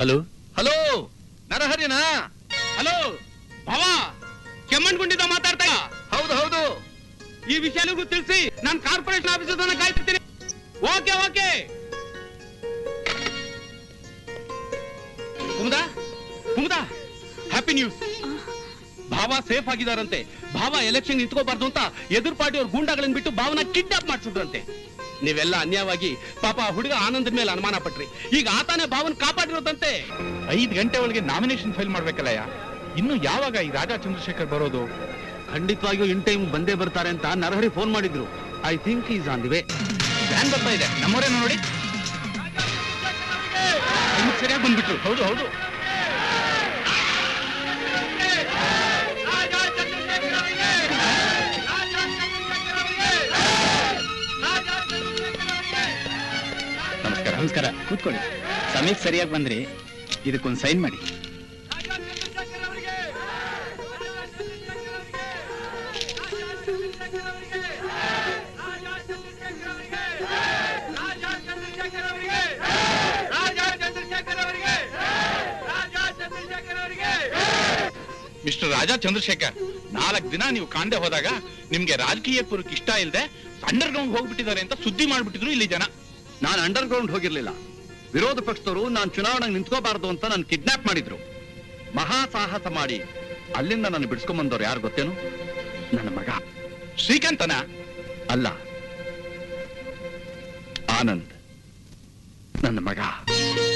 hello hello ನರಹರಿನಾ hello ಭಾವ ಕೆಮ್ಮಣ್ಗುಂಡಿದ ಮಾತಾಡ್ತಾ ಹೌದು ಹೌದು ಈ ವಿಷಯನಿಗೂ ತಿಳಿಸಿ ನಾನು ಕಾರ್ಪೊರೇಷನ್ ಆಫೀಸ್ ತನಕ ಕಾಯ್ತಿರ್ತೀನಿ okay okay Kumuda Kumuda happy news ಭಾವ ಸೇಫ್ ಆಗಿದಾರಂತೆ ಭಾವ ಎಲೆಕ್ಷನ್ ನಿಂತ್ಕೋಬಾರ್ದು ಅಂತ ಎದುರು ಪಾರ್ಟಿ ಅವ್ರ ಗೂಂಡಾಗಳನ್ನ ಬಿಟ್ಟು ಭಾವನ ಕಿಡ್ನಾಪ್ ಮಾಡಿಸಿದ್ರಂತೆ ನೀವೆಲ್ಲ ಅನ್ಯಾಯವಾಗಿ ಪಾಪ ಆ ಹುಡುಗ ಆನಂದದ ಮೇಲೆ ಅನುಮಾನ ಪಟ್ರಿ ಈಗ ಆತಾನೆ ಭಾವನ್ ಕಾಪಾಡಿರೋದಂತೆ ಐದ್ ಗಂಟೆ ಒಳಗೆ ನಾಮಿನೇಷನ್ ಫೈಲ್ ಮಾಡ್ಬೇಕಲ್ಲಯ್ಯ ಇನ್ನು ಯಾವಾಗ ಈ ರಾಜಾ ಚಂದ್ರಶೇಖರ್ ಬರೋದು ಖಂಡಿತವಾಗಿಯೂ ಇನ್ ಟೈಮ್ ಬಂದೇ ಬರ್ತಾರೆ ಅಂತ ನರಹರಿ ಫೋನ್ ಮಾಡಿದ್ರು I think is on the way van ಬರ್ತಾ ಇದೆ ನಮ್ಮವರೇನು ನೋಡಿ ಸರಿಯಾಗಿ ಬಂದ್ಬಿಟ್ರು ಹೌದು ಹೌದು ನಮಸ್ಕಾರ ನಮಸ್ಕಾರ ಕೂತ್ಕೊಳ್ಳಿ ಸಮಯಕ್ಕೆ ಸರಿಯಾಗಿ ಬಂದ್ರಿ ಇದಕ್ಕೊಂದು ಸೈನ್ ಮಾಡಿ ಮಿಸ್ಟರ್ ರಾಜಾ ಚಂದ್ರಶೇಖರ್ ನಾಲ್ಕು ದಿನ ನೀವು ಕಾಣದೆ ಹೋದಾಗ ನಿಮ್ಗೆ ರಾಜಕೀಯ ಪುರಕ್ಕೆ ಇಷ್ಟ ಇಲ್ಲದೆ ಅಂಡರ್ ಗ್ರೌಂಡ್ ಹೋಗ್ಬಿಟ್ಟಿದ್ದಾರೆ ಅಂತ ಸುದ್ದಿ ಮಾಡ್ಬಿಟ್ಟಿದ್ರು ಇಲ್ಲಿ ಜನ ನಾನು ಅಂಡರ್ ಗ್ರೌಂಡ್ ಹೋಗಿರ್ಲಿಲ್ಲ ವಿರೋಧ ಪಕ್ಷದವರು ನಾನು ಚುನಾವಣೆಗೆ ನಿಂತ್ಕೋಬಾರದು ಅಂತ ನಾನು ಕಿಡ್ನಾಪ್ ಮಾಡಿದ್ರು ಮಹಾ ಸಾಹಸ ಮಾಡಿ ಅಲ್ಲಿಂದ ನಾನು ಬಿಡಿಸ್ಕೊಂಬಂದವ್ರು ಯಾರು ಗೊತ್ತೇನು ನನ್ನ ಮಗ ಶ್ರೀಕಾಂತನ ಅಲ್ಲ ಆನಂದ್ ನನ್ನ ಮಗ